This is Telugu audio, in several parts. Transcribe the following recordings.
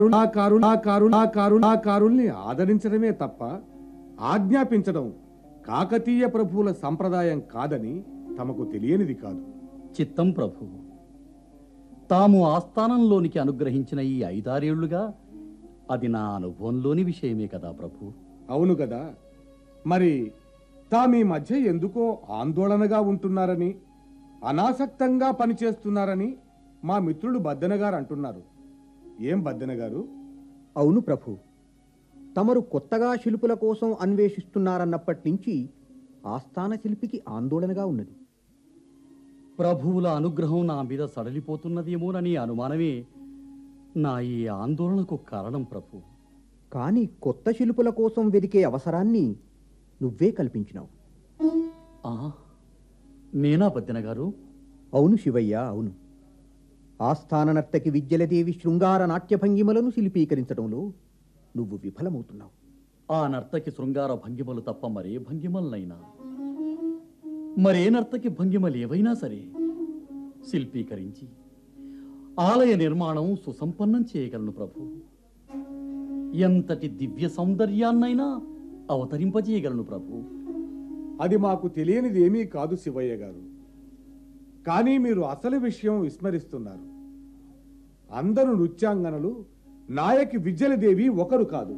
కరుణాకారుణాకారుణా కరుణాకారుల్ని ఆదరించడమే తప్ప ఆజ్ఞాపించడం కాకతీయ ప్రభువుల సంప్రదాయం కాదని తమకు తెలియనిది కాదు చిత్తం ప్రభు తాము ఆస్థానంలోనికి అనుగ్రహించిన ఈ ఐదారేళ్లుగా అది నా అనుభవంలోని విషయమే కదా ప్రభు అవును కదా మరి తామీ మధ్య ఎందుకో ఆందోళనగా ఉంటున్నారని అనాసక్తంగా పనిచేస్తున్నారని మా మిత్రుడు బద్దెన గారు అంటున్నారు ఏం బద్దెన గారు అవును ప్రభు తమరు కొత్తగా శిల్పుల కోసం అన్వేషిస్తున్నారన్నప్పటి నుంచి ఆస్థాన శిల్పికి ఆందోళనగా ఉన్నది ప్రభువుల అనుగ్రహం నా మీద సడలిపోతున్నదేమోనని అనుమానమే నా ఈ ఆందోళనకు కారణం ప్రభు కానీ కొత్త శిల్పుల కోసం వెదికే అవసరాన్ని నువ్వే కల్పించినావు ఆ నేనా బద్దెన గారు అవును శివయ్య అవును ఆస్థాన నర్తకి విద్యలదేవి శృంగార నాట్య భంగిమలను శిల్పీకరించడంలో నువ్వు విఫలమవుతున్నావు ఆ నర్తకి శృంగార భంగిమలు తప్ప మరే భంగిమలనైనా మరే నర్తకి భంగిమలు ఏవైనా సరే శిల్పీకరించి ఆలయ నిర్మాణం సుసంపన్నం చేయగలను ప్రభు ఎంతటి దివ్య సౌందర్యాన్నైనా అవతరింపజేయగలను ప్రభు అది మాకు తెలియనిది ఏమీ కాదు శివయ్య గారు కానీ మీరు అసలు విషయం విస్మరిస్తున్నారు అందరు నృత్యాంగనలు నాయకి విద్యలదేవి ఒకరు కాదు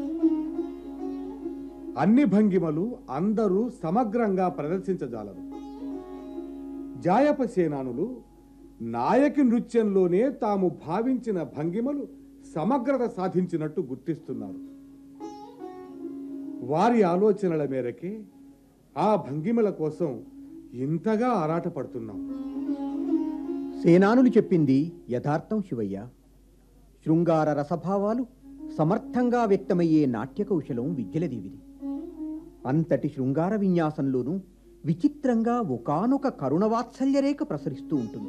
అన్ని భంగిమలు అందరూ సమగ్రంగా ప్రదర్శించజాలరు జాయప సేనానులు నాయకి నృత్యంలోనే తాము భావించిన భంగిమలు సమగ్రత సాధించినట్టు గుర్తిస్తున్నారు వారి ఆలోచనల మేరకే ఆ భంగిమల కోసం ఇంతగా ఆరాటపడుతున్నాం సేనానులు చెప్పింది యథార్థం శివయ్య శృంగార రసభావాలు సమర్థంగా వ్యక్తమయ్యే నాట్య కౌశలం విద్యలదేవిది అంతటి శృంగార విన్యాసంలోనూ విచిత్రంగా ఒకానొక కరుణవాత్సల్యరేఖ ప్రసరిస్తూ ఉంటుంది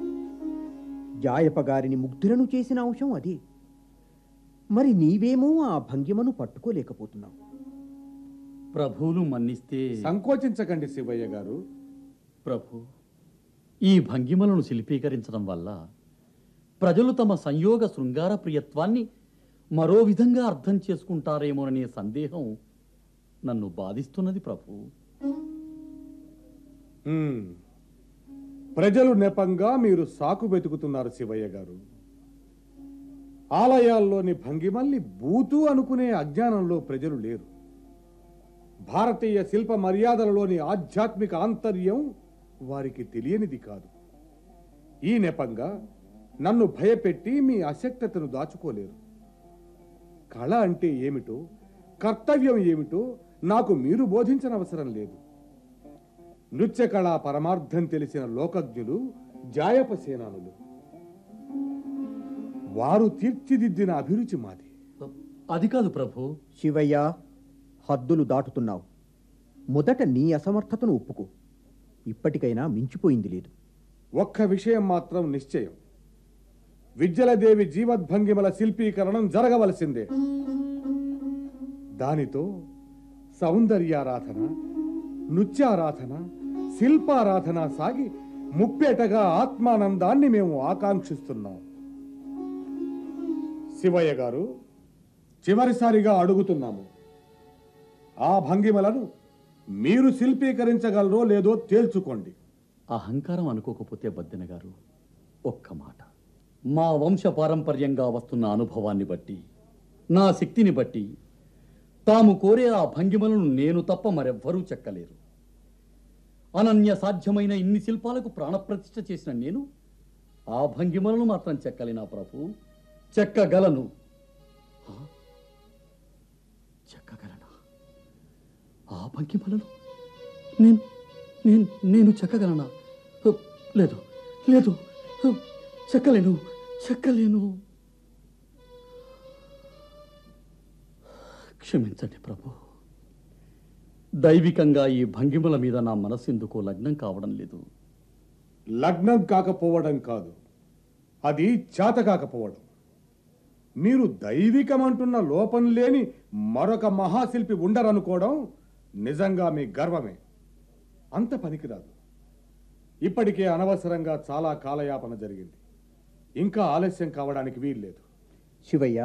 జాయప గారిని ముగ్ధులను చేసిన అంశం అదే మరి నీవేమో ఆ భంగిమను పట్టుకోలేకపోతున్నావు ప్రభువులు మన్నిస్తే సంకోచించకండి శివయ్య గారు ప్రభు ఈ భంగిమలను శిల్పీకరించడం వల్ల ప్రజలు తమ సంయోగ శృంగార ప్రియత్వాన్ని మరో విధంగా అర్థం చేసుకుంటారేమోననే సందేహం నన్ను బాధిస్తున్నది ప్రభు హ్మ్. ప్రజలు నెపంగా మీరు సాకు వెతుకుతున్నారు శివయ్య గారు ఆలయాల్లోని భంగిమల్ని బూతు అనుకునే అజ్ఞానంలో ప్రజలు లేరు భారతీయ శిల్ప మర్యాదలలోని ఆధ్యాత్మిక ఆంతర్యం వారికి తెలియనిది కాదు ఈ నెపంగా నన్ను భయపెట్టి మీ అశక్తతను దాచుకోలేరు కళ అంటే ఏమిటో కర్తవ్యం ఏమిటో నాకు మీరు బోధించనవసరం లేదు నృత్య కళా పరమార్థం తెలిసిన లోకజ్ఞులు జాయప సేనానులు వారు తీర్చిదిద్దిన అభిరుచి మాది అది కాదు ప్రభు శివయ్య హద్దులు దాటుతున్నావు మొదట నీ అసమర్థతను ఒప్పుకో ఇప్పటికైనా మించిపోయింది లేదు ఒక్క విషయం మాత్రం నిశ్చయం విద్యలదేవి జీవద్భంగిమల శిల్పీకరణం జరగవలసిందే దానితో సౌందర్యారాధన నృత్యారాధన శిల్పారాధన సాగి ముప్పేటగా ఆత్మానందాన్ని మేము ఆకాంక్షిస్తున్నాం శివయ్య గారు చివరిసారిగా అడుగుతున్నాము ఆ భంగిమలను మీరు శిల్పీకరించగలరో లేదో తేల్చుకోండి అహంకారం అనుకోకపోతే బద్దెన గారు ఒక్క మాట మా వంశ పారంపర్యంగా వస్తున్న అనుభవాన్ని బట్టి నా శక్తిని బట్టి తాము కోరే ఆ భంగిమలను నేను తప్ప మరెవ్వరూ చెక్కలేరు అనన్య సాధ్యమైన ఇన్ని శిల్పాలకు ప్రాణప్రతిష్ఠ చేసిన నేను ఆ భంగిమలను మాత్రం చెక్కలేనా ప్రభు చెక్కగలను ఆ? చెక్కగలనా ఆ భంగిమలను నేను నేను నేను చెక్కగలనా హ, లేదు లేదు హ, చెక్కలేను చెక్కలేను క్షమించండి ప్రభు దైవికంగా ఈ భంగిమల మీద నా మనసు ఎందుకో లగ్నం కావడం లేదు లగ్నం కాకపోవడం కాదు అది చేత కాకపోవడం మీరు దైవికమంటున్న లోపం లేని మరొక మహాశిల్పి ఉండరనుకోవడం నిజంగా మీ గర్వమే అంత పనికిరాదు ఇప్పటికే అనవసరంగా చాలా కాలయాపన జరిగింది ఇంకా ఆలస్యం కావడానికి వీల్లేదు శివయ్య